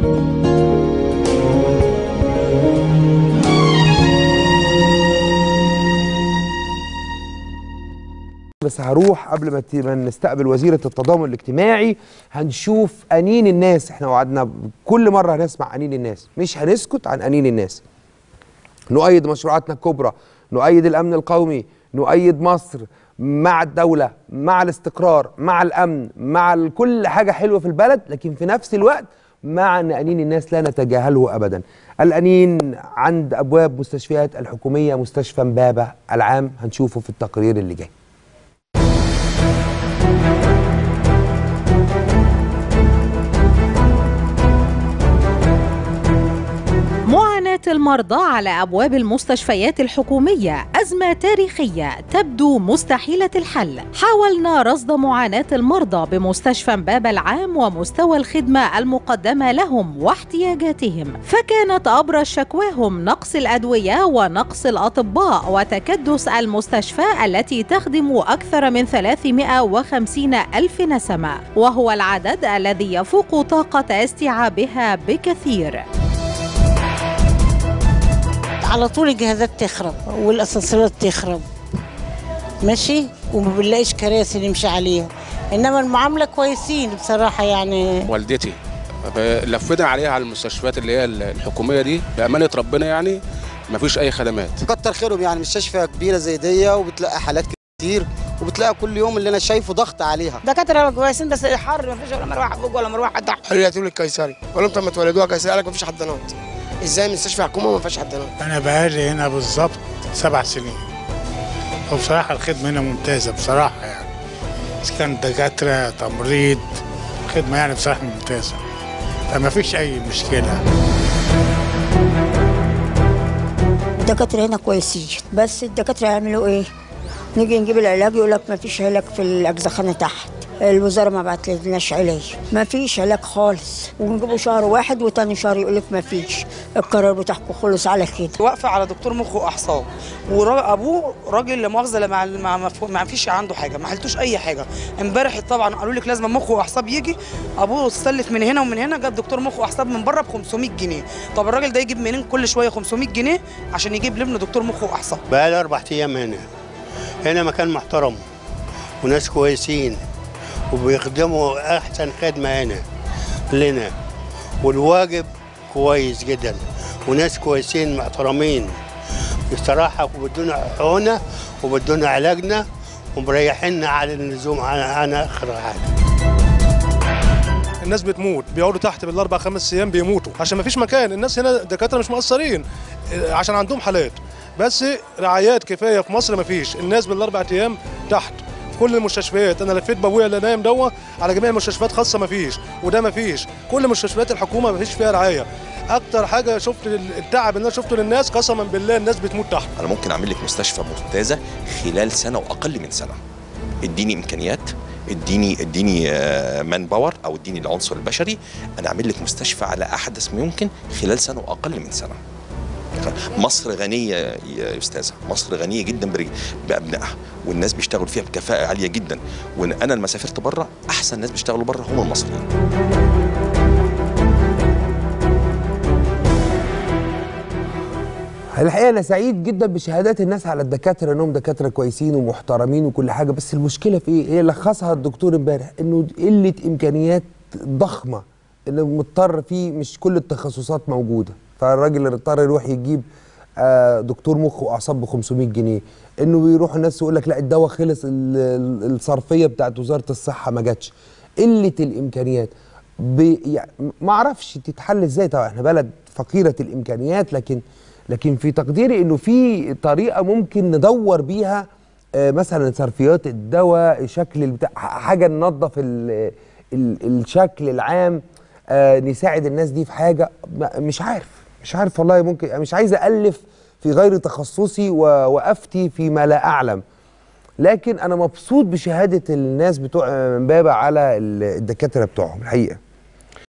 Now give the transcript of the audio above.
بس هروح قبل ما ت- ما نستقبل وزيرة التضامن الاجتماعي هنشوف أنين الناس احنا وعدنا كل مرة هنسمع أنين الناس مش هنسكت عن أنين الناس نؤيد مشروعاتنا الكبرى نؤيد الأمن القومي نؤيد مصر مع الدولة مع الاستقرار مع الأمن مع ال- كل حاجة حلوة في البلد لكن في نفس الوقت مع أن أنين الناس لا نتجاهله أبدا الأنين عند أبواب مستشفيات الحكومية مستشفى امبابة العام هنشوفه في التقرير اللي جاي معاناة المرضى على أبواب المستشفيات الحكومية أزمة تاريخية تبدو مستحيلة الحل حاولنا رصد معاناة المرضى بمستشفى امبابة العام ومستوى الخدمة المقدمة لهم واحتياجاتهم فكانت أبرز شكواهم نقص الأدوية ونقص الأطباء وتكدس المستشفى التي تخدم أكثر من 350 ألف نسمة وهو العدد الذي يفوق طاقة استيعابها بكثير على طول الجهازات تخرب والاسانسيرات تخرب ماشي وما بنلاقيش كراسي نمشي عليها انما المعامله كويسين بصراحه يعني والدتي لفينا عليها على المستشفيات اللي هي الحكوميه دي بامانه ربنا يعني ما فيش اي خدمات كتر خيرهم يعني مستشفى كبيره زي دي وبتلاقي حالات كتير وبتلاقي كل يوم اللي انا شايفه ضغط عليها دكاتره كويسين بس حر ما فيش ولا مروحه فوق ولا مروحه تحت قالوا لي هاتوا لي القيصري قالوا لهم طب ما تولدوها قيصري قال لك ما فيش حضانات ازاي مستشفى حكومه ما فيهاش حضانات أنا بقالي هنا بالظبط سبع سنين وبصراحة الخدمة هنا ممتازة بصراحة يعني إذا كان دكاترة تمريض الخدمة يعني بصراحة ممتازة فما فيش أي مشكلة الدكاترة هنا كويسين بس الدكاترة يعملوا ايه؟ نيجي نجيب العلاج يقول لك ما فيش علاج في الأجزخانة تحت الوزارة ما بعتلناش علاج ما فيش علاج خالص ونجيبه شهر واحد وتاني شهر يقول لك ما فيش القرار بتاعكم خلص على كده واقفه على دكتور مخ واعصاب وابوه راجل لا مؤاخذه لا مع ما, ما, ما فيش عنده حاجه ما حلتوش اي حاجه امبارح طبعا قالوا لك لازم مخ واعصاب يجي ابوه استلف من هنا ومن هنا جاب دكتور مخ واعصاب من بره ب 500 جنيه طب الراجل ده يجيب منين كل شويه 500 جنيه عشان يجيب لابنه دكتور مخ واعصاب بقى لي اربع ايام هنا هنا مكان محترم وناس كويسين وبيخدموا احسن خدمه هنا لنا والواجب كويس جدا وناس كويسين محترمين بصراحه وبدونا حقوقنا وبدونا علاجنا ومريحيننا على اللزوم على على اخر حاجه الناس بتموت بيقعدوا تحت بالاربع خمس ايام بيموتوا عشان ما فيش مكان الناس هنا الدكاتره مش مقصرين آه، عشان عندهم حالات بس رعايات كفايه في مصر ما فيش الناس بالاربع ايام تحت في كل المستشفيات انا لفيت بابويا اللي نايم دوا على جميع المستشفيات خاصه ما فيش وده ما فيش كل مستشفيات الحكومه ما فيش فيها رعايه اكتر حاجه شفت التعب اللي انا شفته للناس قسما بالله الناس بتموت تحت انا ممكن اعمل لك مستشفى ممتازه خلال سنه واقل من سنه اديني امكانيات اديني اديني مان باور او اديني العنصر البشري انا اعمل لك مستشفى على احدث ما يمكن خلال سنه واقل من سنه مصر غنيه يا استاذه مصر غنيه جدا برج- بابنائها والناس بيشتغلوا فيها بكفاءه عاليه جدا وانا لما سافرت بره احسن ناس بيشتغلوا بره هم المصريين الحقيقه انا سعيد جدا بشهادات الناس على الدكاتره انهم دكاتره كويسين ومحترمين وكل حاجه بس المشكله في ايه؟ هي لخصها الدكتور امبارح انه قله امكانيات ضخمه انه مضطر فيه مش كل التخصصات موجوده فالراجل اللي اضطر يروح يجيب آه، دكتور مخ واعصاب ب 500 جنيه انه بيروح الناس يقول لك لا الدواء خلص ال- ال- الصرفيه بتاعت وزاره الصحه ما جاتش قله الامكانيات ب... يعني ما اعرفش تتحل ازاي طبعا احنا بلد فقيره الامكانيات لكن لكن في تقديري انه في طريقه ممكن ندور بيها آه، مثلا صرفيات الدواء شكل البتاع حاجه ننظف ال... ال... الشكل العام آه، نساعد الناس دي في حاجه ما- مش عارف مش عارف والله ممكن مش عايز الف في غير تخصصي و... وافتي فيما لا اعلم لكن انا مبسوط بشهاده الناس بتوع امبابه على ال- الدكاتره بتوعهم الحقيقه